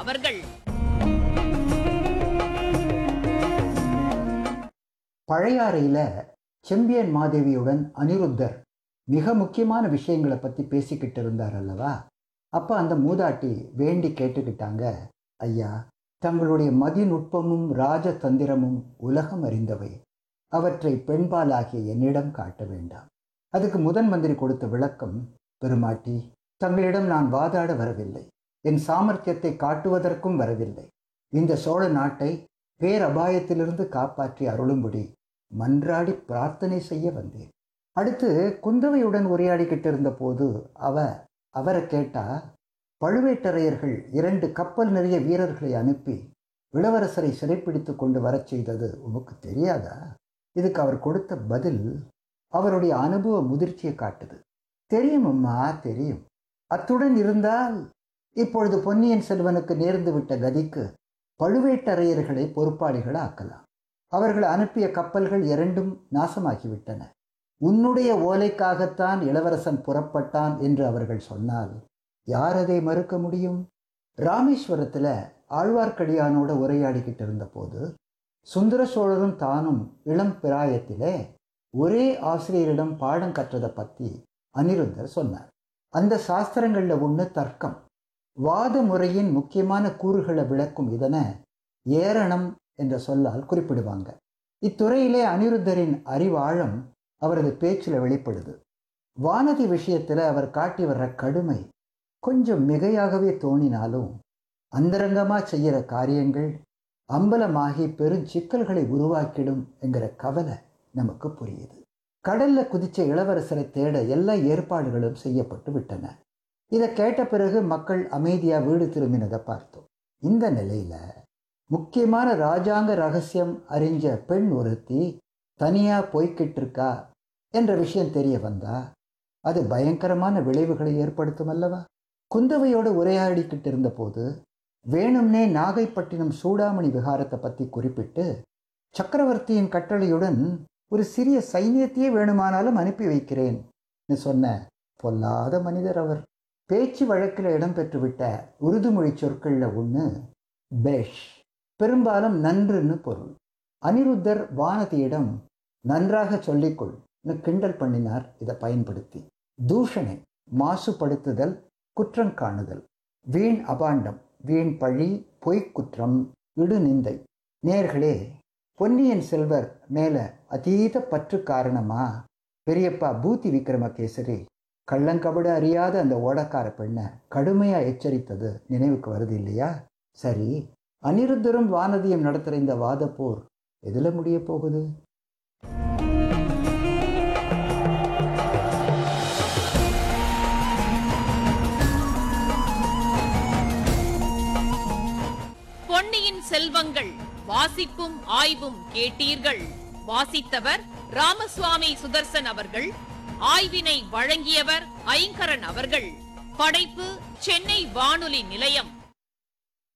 அவர்கள் பழையாறையில செம்பியன் மாதேவியுடன் அனிருத்தர் மிக முக்கியமான விஷயங்களை பற்றி பேசிக்கிட்டு இருந்தார் அல்லவா அப்போ அந்த மூதாட்டி வேண்டி கேட்டுக்கிட்டாங்க ஐயா தங்களுடைய மதிநுட்பமும் ராஜதந்திரமும் உலகம் அறிந்தவை அவற்றை பெண்பாலாகிய என்னிடம் காட்ட வேண்டாம் அதுக்கு முதன் மந்திரி கொடுத்த விளக்கம் பெருமாட்டி தங்களிடம் நான் வாதாட வரவில்லை என் சாமர்த்தியத்தை காட்டுவதற்கும் வரவில்லை இந்த சோழ நாட்டை பேரபாயத்திலிருந்து காப்பாற்றி அருளும்படி மன்றாடி பிரார்த்தனை செய்ய வந்தேன் அடுத்து குந்தவையுடன் உரையாடிக்கிட்டு இருந்த போது அவ அவரை கேட்டா பழுவேட்டரையர்கள் இரண்டு கப்பல் நிறைய வீரர்களை அனுப்பி இளவரசரை சிறைப்பிடித்து கொண்டு வரச் செய்தது உமக்கு தெரியாதா இதுக்கு அவர் கொடுத்த பதில் அவருடைய அனுபவ முதிர்ச்சியை காட்டுது தெரியும் அம்மா தெரியும் அத்துடன் இருந்தால் இப்பொழுது பொன்னியின் செல்வனுக்கு நேர்ந்து விட்ட கதிக்கு பழுவேட்டரையர்களை பொறுப்பாளிகள் ஆக்கலாம் அவர்கள் அனுப்பிய கப்பல்கள் இரண்டும் நாசமாகிவிட்டன உன்னுடைய ஓலைக்காகத்தான் இளவரசன் புறப்பட்டான் என்று அவர்கள் சொன்னால் யார் அதை மறுக்க முடியும் ராமேஸ்வரத்தில் ஆழ்வார்க்கடியானோட உரையாடிக்கிட்டு இருந்தபோது சுந்தர சோழரும் தானும் இளம் பிராயத்திலே ஒரே ஆசிரியரிடம் பாடம் கற்றதை பற்றி அனிருத்தர் சொன்னார் அந்த சாஸ்திரங்களில் ஒன்று தர்க்கம் வாத முறையின் முக்கியமான கூறுகளை விளக்கும் இதனை ஏரணம் என்ற சொல்லால் குறிப்பிடுவாங்க இத்துறையிலே அனிருத்தரின் அறிவாழம் அவரது பேச்சில் வெளிப்படுது வானதி விஷயத்தில் அவர் காட்டி வர்ற கடுமை கொஞ்சம் மிகையாகவே தோணினாலும் அந்தரங்கமாக செய்கிற காரியங்கள் அம்பலமாகி பெரும் சிக்கல்களை உருவாக்கிடும் என்கிற கவலை நமக்கு புரியுது கடல்ல குதிச்ச இளவரசரை தேட எல்லா ஏற்பாடுகளும் செய்யப்பட்டு விட்டன இதை கேட்ட பிறகு மக்கள் அமைதியா வீடு திரும்பினதை பார்த்தோம் இந்த நிலையில முக்கியமான ராஜாங்க ரகசியம் அறிஞ்ச பெண் ஒருத்தி தனியா போய்கிட்டு இருக்கா என்ற விஷயம் தெரிய வந்தா அது பயங்கரமான விளைவுகளை ஏற்படுத்தும் அல்லவா குந்தவையோடு உரையாடிக்கிட்டு இருந்த போது வேணும்னே நாகைப்பட்டினம் சூடாமணி விகாரத்தை பற்றி குறிப்பிட்டு சக்கரவர்த்தியின் கட்டளையுடன் ஒரு சிறிய சைன்யத்தையே வேணுமானாலும் அனுப்பி வைக்கிறேன் சொன்ன பொல்லாத மனிதர் அவர் பேச்சு வழக்கில் இடம்பெற்றுவிட்ட உருதுமொழி சொற்களில் ஒன்று பேஷ் பெரும்பாலும் நன்றுன்னு பொருள் அனிருத்தர் வானதியிடம் நன்றாக சொல்லிக்கொள் கிண்டல் பண்ணினார் இதை பயன்படுத்தி தூஷணை மாசுபடுத்துதல் குற்றம் காணுதல் வீண் அபாண்டம் வீண் பழி பொய்க்குற்றம் இடுநிந்தை நேர்களே பொன்னியின் செல்வர் மேல அதீத பற்று காரணமா பெரியப்பா பூத்தி விக்ரமகேசரி கள்ளங்கபடு அறியாத அந்த ஓடக்கார பெண்ணை கடுமையா எச்சரித்தது நினைவுக்கு வருது இல்லையா சரி அனிருத்தரும் வானதியும் நடத்துகிற இந்த வாதப்போர் எதுல முடிய போகுது பொன்னியின் செல்வங்கள் வாசிப்பும் ஆய்வும் கேட்டீர்கள் வாசித்தவர் ராமசுவாமி சுதர்சன் அவர்கள் ஆய்வினை வழங்கியவர் ஐங்கரன் அவர்கள் படைப்பு சென்னை வானொலி நிலையம்